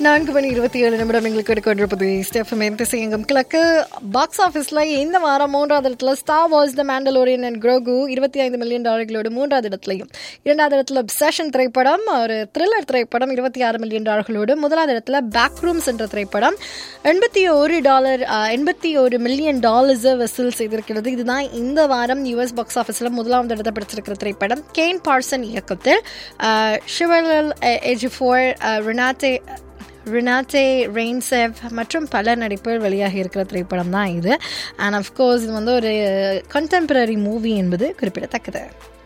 நான்கு மணி இருபத்தி ஏழு நிமிடம் எங்களுக்கு எடுக்கொண்டிருப்பது ஸ்டெஃபம் திசையங்கம் கிழக்கு பாக்ஸ் ஆஃபீஸில் இந்த வாரம் மூன்றாவது இடத்துல Star Wars the Mandalorian and Grogu இருபத்தி ஐந்து மில்லியன் டாலர்களோடு மூன்றாவது இடத்துலையும் இரண்டாவது இடத்துல செஷன் திரைப்படம் ஒரு த்ரில்லர் திரைப்படம் இருபத்தி ஆறு மில்லியன் டாலர்களோடு முதலாவது இடத்துல பேக் ரூம்ஸ் என்ற திரைப்படம் எண்பத்தி ஒரு டாலர் எண்பத்தி ஒரு மில்லியன் டாலர்ஸை வசூல் செய்திருக்கிறது இதுதான் இந்த வாரம் யூஎஸ் பாக்ஸ் ஆஃபீஸில் முதலாவது இடத்தை பிடிச்சிருக்கிற திரைப்படம் கேன் பார்சன் இயக்கத்தில் ஷிவலல் எஜி ஃபோர் ரினாட்டே ரினாட்டே ரெயின்செவ் மற்றும் பல நடிப்புகள் வெளியாகி இருக்கிற திரைப்படம் தான் இது அண்ட் அஃப்கோர்ஸ் இது வந்து ஒரு கண்டெம்பரரி மூவி என்பது குறிப்பிடத்தக்கது